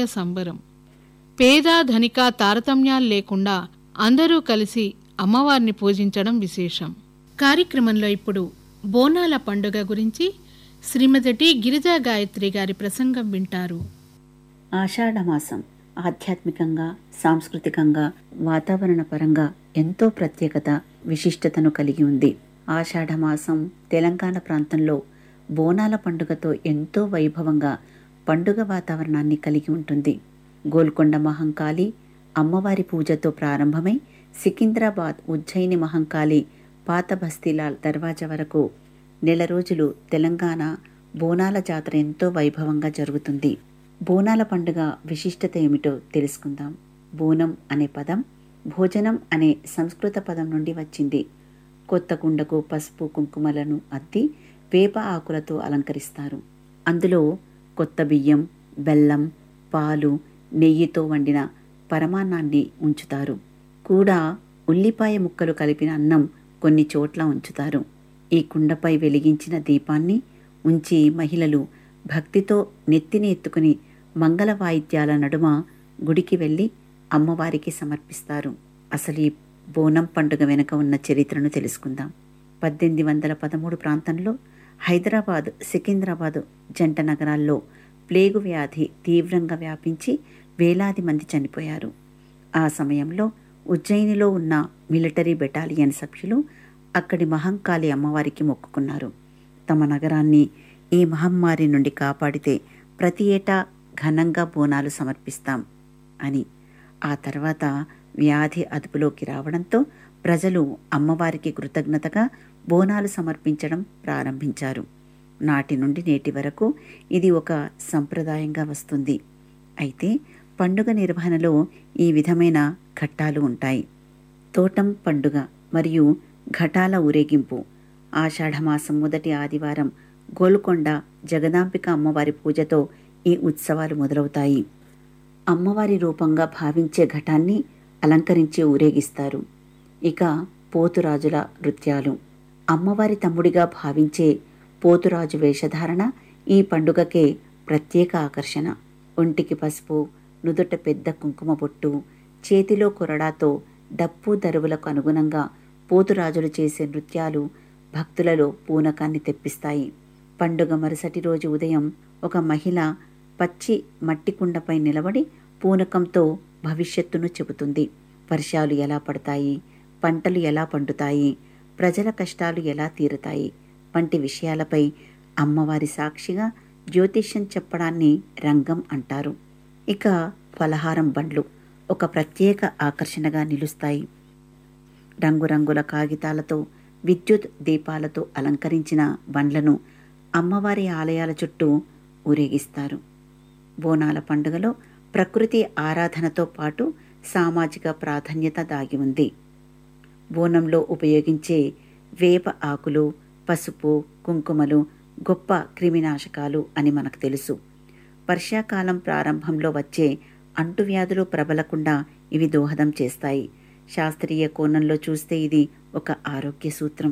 సంబరం పేద ధనిక తారతమ్యాలు లేకుండా అందరూ కలిసి అమ్మవారిని పూజించడం విశేషం కార్యక్రమంలో ఇప్పుడు బోనాల పండుగ గురించి శ్రీమతి టి గిరిజా గాయత్రి గారి ప్రసంగం వింటారు ఆషాఢమాసం ఆధ్యాత్మికంగా సాంస్కృతికంగా వాతావరణ పరంగా ఎంతో ప్రత్యేకత విశిష్టతను కలిగి ఉంది ఆషాఢమాసం తెలంగాణ ప్రాంతంలో బోనాల పండుగతో ఎంతో వైభవంగా పండుగ వాతావరణాన్ని కలిగి ఉంటుంది గోల్కొండ మహంకాళి అమ్మవారి పూజతో ప్రారంభమై సికింద్రాబాద్ ఉజ్జయిని మహంకాళి పాత బస్తీలాల్ దర్వాజా వరకు నెల రోజులు తెలంగాణ బోనాల జాతర ఎంతో వైభవంగా జరుగుతుంది బోనాల పండుగ విశిష్టత ఏమిటో తెలుసుకుందాం బోనం అనే పదం భోజనం అనే సంస్కృత పదం నుండి వచ్చింది కొత్త కుండకు పసుపు కుంకుమలను అద్ది వేప ఆకులతో అలంకరిస్తారు అందులో కొత్త బియ్యం బెల్లం పాలు నెయ్యితో వండిన పరమాన్నాన్ని ఉంచుతారు కూడా ఉల్లిపాయ ముక్కలు కలిపిన అన్నం కొన్ని చోట్ల ఉంచుతారు ఈ కుండపై వెలిగించిన దీపాన్ని ఉంచి మహిళలు భక్తితో నెత్తిని ఎత్తుకుని మంగళ వాయిద్యాల నడుమ గుడికి వెళ్ళి అమ్మవారికి సమర్పిస్తారు అసలు ఈ బోనం పండుగ వెనుక ఉన్న చరిత్రను తెలుసుకుందాం పద్దెనిమిది వందల పదమూడు ప్రాంతంలో హైదరాబాద్ సికింద్రాబాద్ జంట నగరాల్లో ప్లేగు వ్యాధి తీవ్రంగా వ్యాపించి వేలాది మంది చనిపోయారు ఆ సమయంలో ఉజ్జయినిలో ఉన్న మిలిటరీ బెటాలియన్ సభ్యులు అక్కడి మహంకాళి అమ్మవారికి మొక్కుకున్నారు తమ నగరాన్ని ఈ మహమ్మారి నుండి కాపాడితే ప్రతి ఏటా ఘనంగా బోనాలు సమర్పిస్తాం అని ఆ తర్వాత వ్యాధి అదుపులోకి రావడంతో ప్రజలు అమ్మవారికి కృతజ్ఞతగా బోనాలు సమర్పించడం ప్రారంభించారు నాటి నుండి నేటి వరకు ఇది ఒక సంప్రదాయంగా వస్తుంది అయితే పండుగ నిర్వహణలో ఈ విధమైన ఘట్టాలు ఉంటాయి తోటం పండుగ మరియు ఘటాల ఊరేగింపు ఆషాఢమాసం మొదటి ఆదివారం గోల్కొండ జగదాంబిక అమ్మవారి పూజతో ఈ ఉత్సవాలు మొదలవుతాయి అమ్మవారి రూపంగా భావించే ఘటాన్ని అలంకరించి ఊరేగిస్తారు ఇక పోతురాజుల నృత్యాలు అమ్మవారి తమ్ముడిగా భావించే పోతురాజు వేషధారణ ఈ పండుగకే ప్రత్యేక ఆకర్షణ ఒంటికి పసుపు నుదుట పెద్ద కుంకుమ బొట్టు చేతిలో కొరడాతో డప్పు దరువులకు అనుగుణంగా పోతురాజులు చేసే నృత్యాలు భక్తులలో పూనకాన్ని తెప్పిస్తాయి పండుగ మరుసటి రోజు ఉదయం ఒక మహిళ పచ్చి మట్టి కుండపై నిలబడి పూనకంతో భవిష్యత్తును చెబుతుంది వర్షాలు ఎలా పడతాయి పంటలు ఎలా పండుతాయి ప్రజల కష్టాలు ఎలా తీరుతాయి వంటి విషయాలపై అమ్మవారి సాక్షిగా జ్యోతిష్యం చెప్పడాన్ని రంగం అంటారు ఇక ఫలహారం బండ్లు ఒక ప్రత్యేక ఆకర్షణగా నిలుస్తాయి రంగురంగుల కాగితాలతో విద్యుత్ దీపాలతో అలంకరించిన బండ్లను అమ్మవారి ఆలయాల చుట్టూ ఊరేగిస్తారు బోనాల పండుగలో ప్రకృతి ఆరాధనతో పాటు సామాజిక ప్రాధాన్యత దాగి ఉంది బోనంలో ఉపయోగించే వేప ఆకులు పసుపు కుంకుమలు గొప్ప క్రిమినాశకాలు అని మనకు తెలుసు వర్షాకాలం ప్రారంభంలో వచ్చే అంటువ్యాధులు ప్రబలకుండా ఇవి దోహదం చేస్తాయి శాస్త్రీయ కోణంలో చూస్తే ఇది ఒక ఆరోగ్య సూత్రం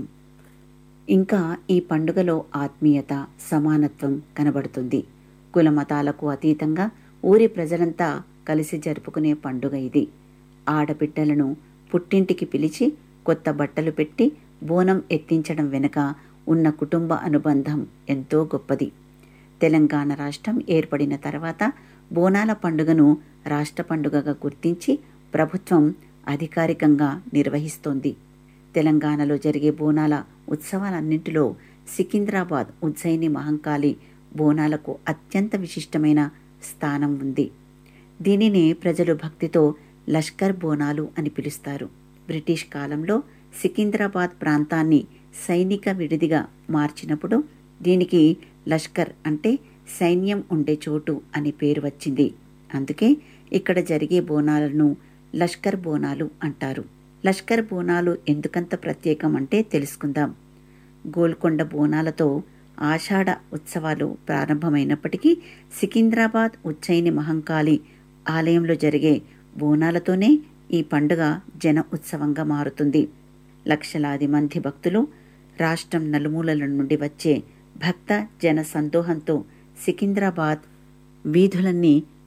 ఇంకా ఈ పండుగలో ఆత్మీయత సమానత్వం కనబడుతుంది కుల మతాలకు అతీతంగా ఊరి ప్రజలంతా కలిసి జరుపుకునే పండుగ ఇది ఆడబిడ్డలను పుట్టింటికి పిలిచి కొత్త బట్టలు పెట్టి బోనం ఎత్తించడం వెనుక ఉన్న కుటుంబ అనుబంధం ఎంతో గొప్పది తెలంగాణ రాష్ట్రం ఏర్పడిన తర్వాత బోనాల పండుగను రాష్ట్ర పండుగగా గుర్తించి ప్రభుత్వం అధికారికంగా నిర్వహిస్తోంది తెలంగాణలో జరిగే బోనాల ఉత్సవాలన్నింటిలో సికింద్రాబాద్ ఉజ్జయిని మహంకాళి బోనాలకు అత్యంత విశిష్టమైన స్థానం ఉంది దీనినే ప్రజలు భక్తితో లష్కర్ బోనాలు అని పిలుస్తారు బ్రిటిష్ కాలంలో సికింద్రాబాద్ ప్రాంతాన్ని సైనిక విడిదిగా మార్చినప్పుడు దీనికి లష్కర్ అంటే సైన్యం ఉండే చోటు అని పేరు వచ్చింది అందుకే ఇక్కడ జరిగే బోనాలను లష్కర్ బోనాలు అంటారు లష్కర్ బోనాలు ఎందుకంత ప్రత్యేకం అంటే తెలుసుకుందాం గోల్కొండ బోనాలతో ఆషాఢ ఉత్సవాలు ప్రారంభమైనప్పటికీ సికింద్రాబాద్ ఉజ్జయిని మహంకాళి ఆలయంలో జరిగే బోనాలతోనే ఈ పండుగ జన ఉత్సవంగా మారుతుంది లక్షలాది మంది భక్తులు రాష్ట్రం నలుమూలల నుండి వచ్చే భక్త జన సందోహంతో సికింద్రాబాద్ వీధులన్నీ